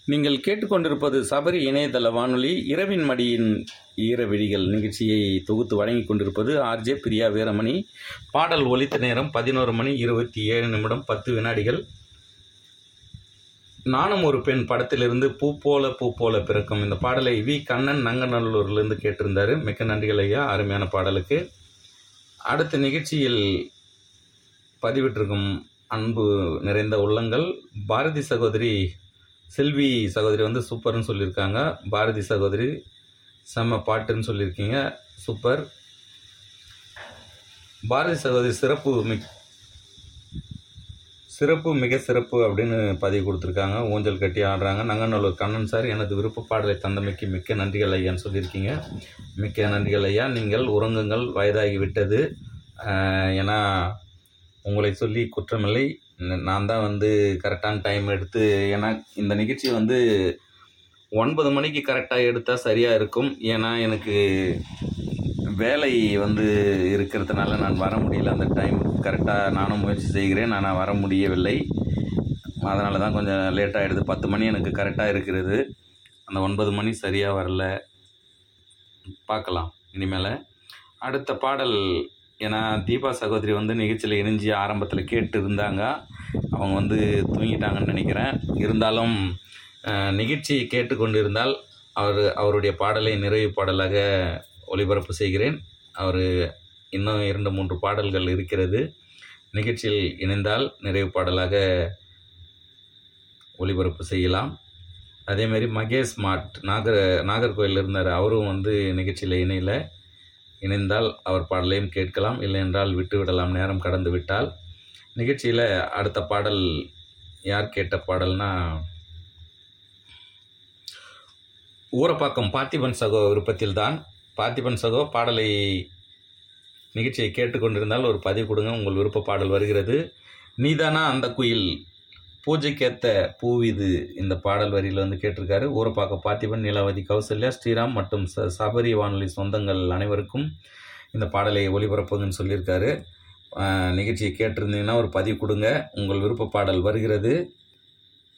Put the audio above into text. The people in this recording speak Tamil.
நீங்கள் கேட்டுக்கொண்டிருப்பது சபரி இணையதள வானொலி இரவின் மடியின் ஈரவிழிகள் நிகழ்ச்சியை தொகுத்து வழங்கிக் கொண்டிருப்பது ஆர்ஜே பிரியா வீரமணி பாடல் ஒலித்த நேரம் பதினோரு மணி இருபத்தி ஏழு நிமிடம் பத்து வினாடிகள் நானும் ஒரு பெண் படத்திலிருந்து பூ போல பூ போல பிறக்கும் இந்த பாடலை வி கண்ணன் நங்கநல்லூர்லேருந்து கேட்டிருந்தாரு மிக்க நன்றிகள் ஐயா அருமையான பாடலுக்கு அடுத்த நிகழ்ச்சியில் பதிவிட்டிருக்கும் அன்பு நிறைந்த உள்ளங்கள் பாரதி சகோதரி செல்வி சகோதரி வந்து சூப்பர்னு சொல்லியிருக்காங்க பாரதி சகோதரி செம்ம பாட்டுன்னு சொல்லியிருக்கீங்க சூப்பர் பாரதி சகோதரி சிறப்பு மிக் சிறப்பு மிக சிறப்பு அப்படின்னு பதிவு கொடுத்துருக்காங்க ஊஞ்சல் கட்டி ஆடுறாங்க நங்கநல்லூர் கண்ணன் சார் எனது விருப்ப பாடலை தந்தமைக்கு மிக்க நன்றிகள் ஐயான்னு சொல்லியிருக்கீங்க மிக்க நன்றிகள் ஐயா நீங்கள் உறங்குங்கள் வயதாகி விட்டது ஆஹ் ஏன்னா உங்களை சொல்லி குற்றமில்லை ந- நான் தான் வந்து கரெக்டான டைம் எடுத்து ஏன்னா இந்த நிகழ்ச்சி வந்து ஒன்பது மணிக்கு கரெக்டாக எடுத்தால் சரியாக இருக்கும் ஏன்னா எனக்கு வேலை வந்து இருக்கிறதுனால நான் வர முடியல அந்த டைம் கரெக்டாக நானும் முயற்சி செய்கிறேன் ஆனால் வர முடியவில்லை அதனால தான் கொஞ்சம் லேட் ஆகிடுது பத்து மணி எனக்கு கரெக்டாக இருக்கிறது அந்த ஒன்பது மணி சரியாக வரல பார்க்கலாம் இனிமேல் அடுத்த பாடல் ஏன்னா தீபா சகோதரி வந்து நிகழ்ச்சியில் இணைஞ்சி ஆரம்பத்தில் கேட்டு இருந்தாங்க அவங்க வந்து தூங்கிட்டாங்கன்னு நினைக்கிறேன் இருந்தாலும் அஹ், நிகழ்ச்சி கேட்டுக்கொண்டு இருந்தால் அவர் அவருடைய பாடலை நிறைவு பாடலாக ஒளிபரப்பு செய்கிறேன் அவர் இன்னும் இரண்டு மூன்று பாடல்கள் இருக்கிறது நிகழ்ச்சியில் இணைந்தால் நிறைவு பாடலாக ஒளிபரப்பு செய்யலாம் அதேமாரி மகேஷ் மாட் நாகர் நாகர்கோயில் இருந்தார் அவரும் வந்து நிகழ்ச்சியில் இணையல இணைந்தால் அவர் பாடலையும் கேட்கலாம் இல்லை என்றால் விட்டு விடலாம் நேரம் கடந்து விட்டால் நிகழ்ச்சியில் அடுத்த பாடல் யார் கேட்ட பாடல்னா ஊரப்பாக்கம் பார்த்திபன் சகோ விருப்பத்தில் தான் பார்த்திபன் சகோ பாடலை நிகழ்ச்சியை கேட்டுக்கொண்டிருந்தால் ஒரு பதிவு கொடுங்க உங்கள் விருப்ப பாடல் வருகிறது நீதானா அந்த குயில் பூஜைக்கேத்த பூவிது இந்த பாடல் வரியில் வந்து கேட்டிருக்காரு ஊரப்பாக்கம் பார்த்திபன் நிலவதி கௌசல்யா ஸ்ரீராம் மற்றும் ச சபரி வானொலி சொந்தங்கள் அனைவருக்கும் இந்த பாடலை ஒளிபரப்புங்கன்னு சொல்லியிருக்காரு ஆஹ் நிகழ்ச்சியை கேட்டிருந்தீங்கன்னா ஒரு பதிவு கொடுங்க உங்கள் விருப்ப பாடல் வருகிறது